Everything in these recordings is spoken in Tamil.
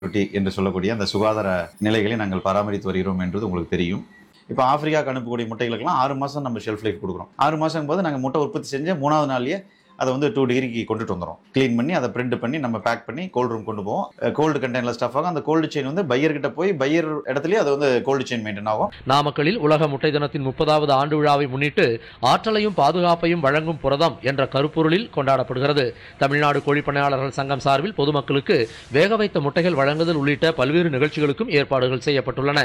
செக்யூரிட்டி என்று சொல்லக்கூடிய அந்த சுகாதார நிலைகளை நாங்கள் பராமரித்து வருகிறோம் என்பது உங்களுக்கு தெரியும் இப்போ ஆப்பிரிக்காவுக்கு அனுப்பக்கூடிய முட்டைகளுக்கெல்லாம் ஆறு மாதம் நம்ம ஷெல்ஃப் லைஃப் கொடுக்குறோம் ஆறு மாதம் போது நாங்கள் முட்டை உற்பத்தி செஞ்சு மூணாவது நாள்லயே அதை வந்து டூ டிகிரிக்கு கொண்டுட்டு வந்துடும் க்ளீன் பண்ணி அதை பிரிண்ட் பண்ணி நம்ம பேக் பண்ணி கோல்டு ரூம் கொண்டு போவோம் கோல்டு கண்டெய்னர் ஸ்டஃப் ஆகும் அந்த கோல்டு செயின் வந்து பையர் கிட்ட போய் பையர் இடத்துலயே அது வந்து கோல்டு செயின் மெயின்டைன் ஆகும் நாமக்கலில் உலக முட்டை தினத்தின் முப்பதாவது ஆண்டு விழாவை முன்னிட்டு ஆற்றலையும் பாதுகாப்பையும் வழங்கும் புரதம் என்ற கருப்பொருளில் கொண்டாடப்படுகிறது தமிழ்நாடு கோழிப்பண்ணையாளர்கள் சங்கம் சார்பில் பொதுமக்களுக்கு வேக வைத்த முட்டைகள் வழங்குதல் உள்ளிட்ட பல்வேறு நிகழ்ச்சிகளுக்கும் ஏற்பாடுகள் செய்யப்பட்டுள்ளன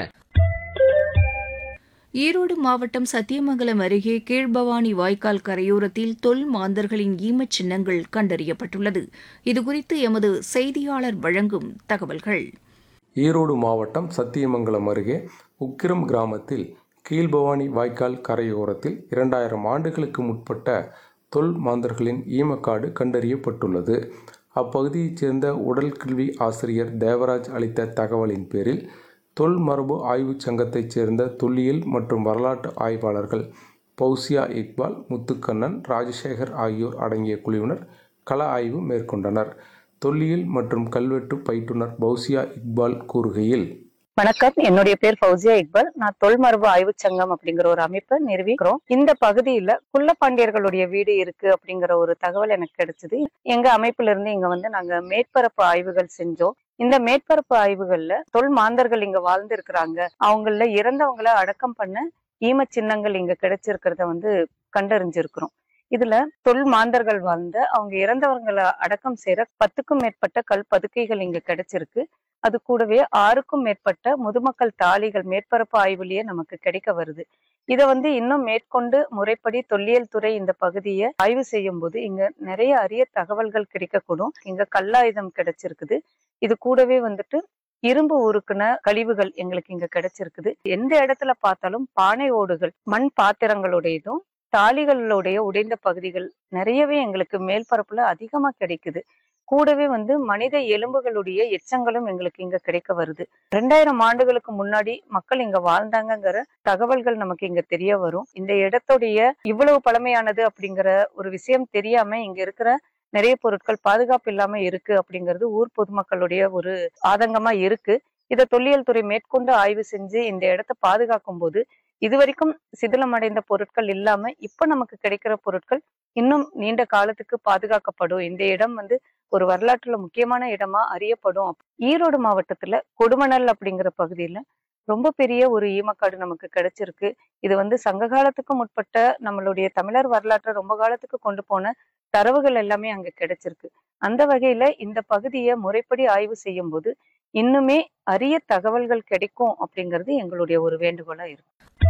ஈரோடு மாவட்டம் சத்தியமங்கலம் அருகே கீழ்பவானி வாய்க்கால் கரையோரத்தில் தொல் மாந்தர்களின் ஈமச் சின்னங்கள் கண்டறியப்பட்டுள்ளது இதுகுறித்து எமது செய்தியாளர் வழங்கும் தகவல்கள் ஈரோடு மாவட்டம் சத்தியமங்கலம் அருகே உக்கிரம் கிராமத்தில் கீழ்பவானி வாய்க்கால் கரையோரத்தில் இரண்டாயிரம் ஆண்டுகளுக்கு முற்பட்ட தொல் மாந்தர்களின் ஈமக்காடு கண்டறியப்பட்டுள்ளது அப்பகுதியைச் சேர்ந்த உடல்கல்வி ஆசிரியர் தேவராஜ் அளித்த தகவலின் பேரில் தொல் மரபு ஆய்வுச் சங்கத்தைச் சேர்ந்த தொல்லியல் மற்றும் வரலாற்று ஆய்வாளர்கள் பௌசியா இக்பால் முத்துக்கண்ணன் ராஜசேகர் ஆகியோர் அடங்கிய குழுவினர் கள ஆய்வு மேற்கொண்டனர் தொல்லியல் மற்றும் கல்வெட்டு பயிற்றுனர் பௌசியா இக்பால் கூறுகையில் வணக்கம் என்னுடைய பேர் ஃபௌசியா இக்பால் நான் தொல்மரபு ஆய்வுச் சங்கம் அப்படிங்கிற ஒரு அமைப்பை நிறுவிக்கிறோம் இந்த பகுதியில குள்ளப்பாண்டியர்களுடைய வீடு இருக்கு அப்படிங்கிற ஒரு தகவல் எனக்கு கிடைச்சது எங்க அமைப்புல இருந்து இங்க வந்து நாங்க மேற்பரப்பு ஆய்வுகள் செஞ்சோம் இந்த மேற்பரப்பு ஆய்வுகள்ல தொல் மாந்தர்கள் இங்க வாழ்ந்து இருக்கிறாங்க அவங்கள இறந்தவங்கள அடக்கம் பண்ண ஈம சின்னங்கள் இங்க கிடைச்சிருக்கிறத வந்து கண்டறிஞ்சிருக்கிறோம் இதுல தொல் மாந்தர்கள் வாழ்ந்த அவங்க இறந்தவங்களை அடக்கம் செய்யற பத்துக்கும் மேற்பட்ட கல் பதுக்கைகள் இங்க கிடைச்சிருக்கு அது கூடவே ஆறுக்கும் மேற்பட்ட முதுமக்கள் தாளிகள் மேற்பரப்பு ஆய்வுலயே நமக்கு கிடைக்க வருது இத வந்து இன்னும் மேற்கொண்டு முறைப்படி தொல்லியல் துறை இந்த பகுதியை ஆய்வு செய்யும் போது இங்க நிறைய அரிய தகவல்கள் கிடைக்கக்கூடும் இங்க கல்லாயுதம் கிடைச்சிருக்குது இது கூடவே வந்துட்டு இரும்பு உருக்குன கழிவுகள் எங்களுக்கு இங்க கிடைச்சிருக்குது எந்த இடத்துல பார்த்தாலும் பானை ஓடுகள் மண் பாத்திரங்களுடையதும் தாலிகளுடைய உடைந்த பகுதிகள் நிறையவே எங்களுக்கு மேல்பரப்புல அதிகமா கிடைக்குது கூடவே வந்து மனித எலும்புகளுடைய எச்சங்களும் எங்களுக்கு இங்க கிடைக்க வருது ரெண்டாயிரம் ஆண்டுகளுக்கு முன்னாடி மக்கள் இங்க வாழ்ந்தாங்கங்கிற தகவல்கள் நமக்கு இங்க தெரிய வரும் இந்த இடத்துடைய இவ்வளவு பழமையானது அப்படிங்கிற ஒரு விஷயம் தெரியாம இங்க இருக்கிற நிறைய பொருட்கள் பாதுகாப்பு இல்லாம இருக்கு அப்படிங்கிறது ஊர் பொதுமக்களுடைய ஒரு ஆதங்கமா இருக்கு இதை தொல்லியல் துறை மேற்கொண்டு ஆய்வு செஞ்சு இந்த இடத்த பாதுகாக்கும் போது இதுவரைக்கும் சிதிலமடைந்த பொருட்கள் இல்லாம இப்ப நமக்கு கிடைக்கிற பொருட்கள் இன்னும் நீண்ட காலத்துக்கு பாதுகாக்கப்படும் இந்த இடம் வந்து ஒரு வரலாற்றுல முக்கியமான இடமா அறியப்படும் ஈரோடு மாவட்டத்துல கொடுமணல் அப்படிங்கிற பகுதியில ரொம்ப பெரிய ஒரு ஈமக்காடு நமக்கு கிடைச்சிருக்கு இது வந்து சங்க காலத்துக்கு முற்பட்ட நம்மளுடைய தமிழர் வரலாற்றை ரொம்ப காலத்துக்கு கொண்டு போன தரவுகள் எல்லாமே அங்க கிடைச்சிருக்கு அந்த வகையில இந்த பகுதியை முறைப்படி ஆய்வு செய்யும் போது இன்னுமே அரிய தகவல்கள் கிடைக்கும் அப்படிங்கிறது எங்களுடைய ஒரு வேண்டுகோளா இருக்கு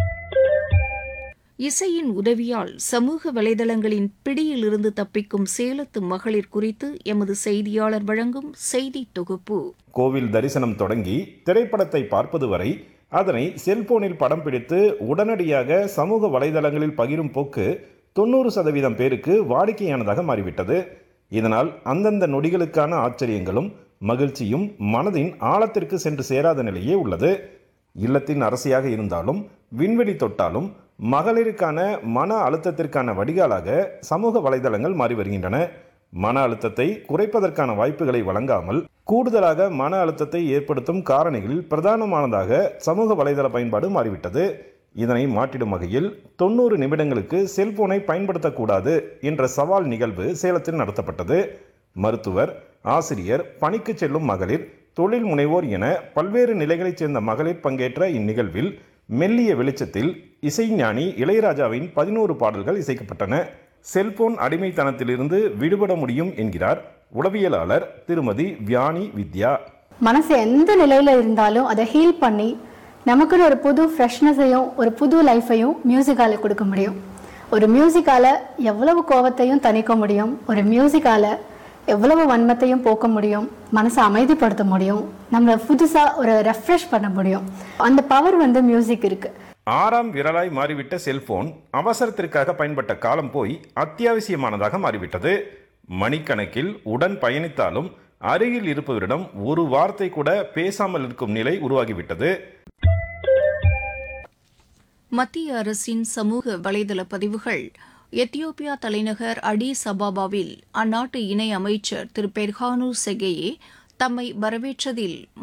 இசையின் உதவியால் சமூக வலைதளங்களின் பிடியிலிருந்து தப்பிக்கும் சேலத்து மகளிர் குறித்து எமது செய்தியாளர் வழங்கும் செய்தி தொகுப்பு கோவில் தரிசனம் தொடங்கி திரைப்படத்தை பார்ப்பது வரை அதனை செல்போனில் படம் பிடித்து உடனடியாக சமூக வலைதளங்களில் பகிரும் போக்கு தொண்ணூறு சதவீதம் பேருக்கு வாடிக்கையானதாக மாறிவிட்டது இதனால் அந்தந்த நொடிகளுக்கான ஆச்சரியங்களும் மகிழ்ச்சியும் மனதின் ஆழத்திற்கு சென்று சேராத நிலையே உள்ளது இல்லத்தின் அரசியாக இருந்தாலும் விண்வெளி தொட்டாலும் மகளிருக்கான மன அழுத்தத்திற்கான வடிகாலாக சமூக வலைதளங்கள் மாறி வருகின்றன மன அழுத்தத்தை குறைப்பதற்கான வாய்ப்புகளை வழங்காமல் கூடுதலாக மன அழுத்தத்தை ஏற்படுத்தும் காரணிகளில் பிரதானமானதாக சமூக வலைதள பயன்பாடு மாறிவிட்டது இதனை மாற்றிடும் வகையில் தொண்ணூறு நிமிடங்களுக்கு செல்போனை பயன்படுத்தக்கூடாது என்ற சவால் நிகழ்வு சேலத்தில் நடத்தப்பட்டது மருத்துவர் ஆசிரியர் பணிக்கு செல்லும் மகளிர் தொழில் முனைவோர் என பல்வேறு நிலைகளைச் சேர்ந்த மகளிர் பங்கேற்ற இந்நிகழ்வில் மெல்லிய வெளிச்சத்தில் இசைஞானி இளையராஜாவின் பதினோரு பாடல்கள் இசைக்கப்பட்டன செல்போன் அடிமைத்தனத்திலிருந்து விடுபட முடியும் என்கிறார் உளவியலாளர் திருமதி வியானி வித்யா மனசு எந்த நிலையில இருந்தாலும் அதை ஹீல் பண்ணி நமக்குன்னு ஒரு புது ஃப்ரெஷ்னஸையும் ஒரு புது லைஃப்பையும் மியூசிக்கால கொடுக்க முடியும் ஒரு மியூசிக்கால எவ்வளவு கோவத்தையும் தணிக்க முடியும் ஒரு மியூசிக்கால எவ்வளவு வன்மத்தையும் போக்க முடியும் மனசை அமைதிப்படுத்த முடியும் நம்மளை புதுசா ஒரு ரெஃப்ரெஷ் பண்ண முடியும் அந்த பவர் வந்து மியூசிக் இருக்கு ஆறாம் விரலாய் மாறிவிட்ட செல்போன் அவசரத்திற்காக பயன்பட்ட காலம் போய் அத்தியாவசியமானதாக மாறிவிட்டது மணிக்கணக்கில் உடன் பயணித்தாலும் அருகில் இருப்பவரிடம் ஒரு வார்த்தை கூட பேசாமல் இருக்கும் நிலை உருவாகிவிட்டது மத்திய அரசின் சமூக வலைதள பதிவுகள் எத்தியோப்பியா தலைநகர் அடிஸ் அபாபாவில் அந்நாட்டு இணை அமைச்சர் திரு பெர்ஹானு செகேயே தம்மை வரவேற்றதில்